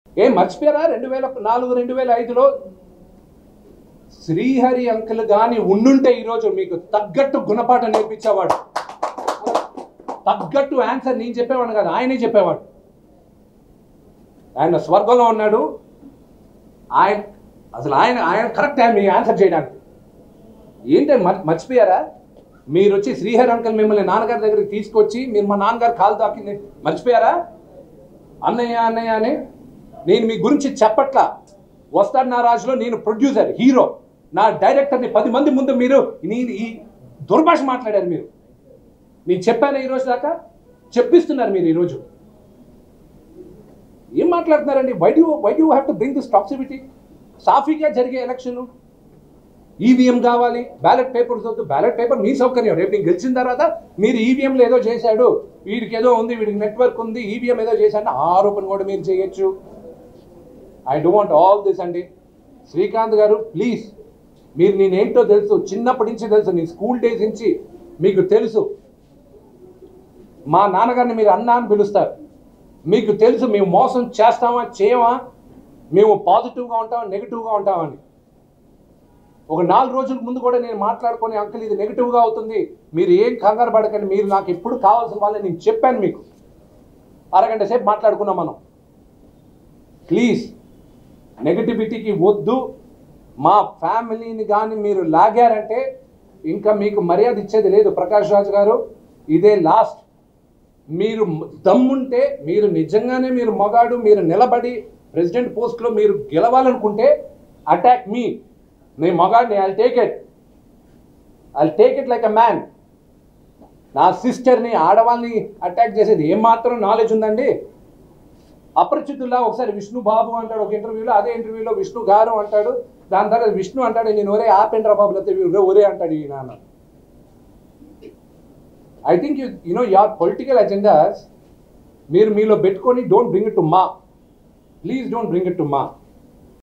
ఏం మర్చిపోయారా రెండు వేల నాలుగు రెండు వేల ఐదులో శ్రీహరి అంకుల్ కానీ ఉండుంటే ఈరోజు మీకు తగ్గట్టు గుణపాఠం నేర్పించేవాడు తగ్గట్టు ఆన్సర్ నేను చెప్పేవాడు కాదు ఆయనే చెప్పేవాడు ఆయన స్వర్గంలో ఉన్నాడు ఆయన అసలు ఆయన ఆయన కరెక్ట్ టైం మీ ఆన్సర్ చేయడానికి ఏంటంటే మర్- మర్చిపోయారా మీరు వచ్చి శ్రీహరి అంకుల్ మిమ్మల్ని నాన్నగారి దగ్గరికి తీసుకొచ్చి మీరు మా నాన్నగారు కాలు తాకింది మర్చిపోయారా అన్నయ్య అన్నయ్య అని నేను మీ గురించి చెప్పట్లా వస్తాడు నా రాజులో నేను ప్రొడ్యూసర్ హీరో నా డైరెక్టర్ని పది మంది ముందు మీరు నేను ఈ దుర్భాష మాట్లాడారు మీరు నేను చెప్పాను ఈ రోజు దాకా చెప్పిస్తున్నారు మీరు ఈరోజు ఏం మాట్లాడుతున్నారండి why do why do have to bring this toxicity సాఫీగా జరిగే ఎలక్షన్ ఈవీఎం కావాలి బ్యాలెట్ పేపర్స్ వద్దు బ్యాలెట్ పేపర్ మీ సౌకర్యం రేపు నేను గెలిచిన తర్వాత మీరు ఈవీఎంలో ఏదో చేశాడు వీడికి ఏదో ఉంది వీడికి నెట్వర్క్ ఉంది ఈవీఎం ఏదో చేశాడు ఆరోపణ కూడా మీరు చేయొచ్చు ఐ డోంట్ ఆల్ దిస్ అండి శ్రీకాంత్ గారు ప్లీజ్ మీరు నేనేంటో తెలుసు చిన్నప్పటి నుంచి తెలుసు నీ స్కూల్ డేస్ నుంచి మీకు తెలుసు మా నాన్నగారిని మీరు అన్న అని పిలుస్తారు మీకు తెలుసు మేము మోసం చేస్తామా చేయమా మేము పాజిటివ్గా ఉంటామా నెగిటివ్గా ఉంటామని ఒక నాలుగు రోజుల ముందు కూడా నేను మాట్లాడుకొని అంకుల్ ఇది నెగిటివ్గా అవుతుంది మీరు ఏం కంగారు పడకండి మీరు నాకు ఎప్పుడు కావాల్సిన వాళ్ళని నేను చెప్పాను మీకు అరగంట సేపు మాట్లాడుకున్నాం మనం ప్లీజ్ నెగటివిటీకి వద్దు మా ఫ్యామిలీని కానీ మీరు లాగారంటే ఇంకా మీకు మర్యాద ఇచ్చేది లేదు ప్రకాష్ రాజ్ గారు ఇదే లాస్ట్ మీరు దమ్ముంటే మీరు నిజంగానే మీరు మగాడు మీరు నిలబడి ప్రెసిడెంట్ పోస్ట్లో మీరు గెలవాలనుకుంటే అటాక్ మీ నేను మగాడిని I take it I take it like a man నా సిస్టర్ని ఆడవాళ్ళని అటాక్ చేసేది ఏమాత్రం నాలెడ్జ్ ఉందండి అపరిచితుల్లా ఒకసారి విష్ణు బాబు అంటాడు ఒక ఇంటర్వ్యూలో అదే ఇంటర్వ్యూలో విష్ణు గారు అంటాడు దాని తర్వాత విష్ణు అంటాడు నేను ఒరే ఆపేంద్ర బాబు లేకపోతే ఒరే అంటాడు ఈ నాన్న I think you you know యార్ పొలిటికల్ అజెండాస్ మీరు మీలో పెట్టుకొని డోంట్ బ్రింగ్ ఇట్ టు మా please don't bring it to మా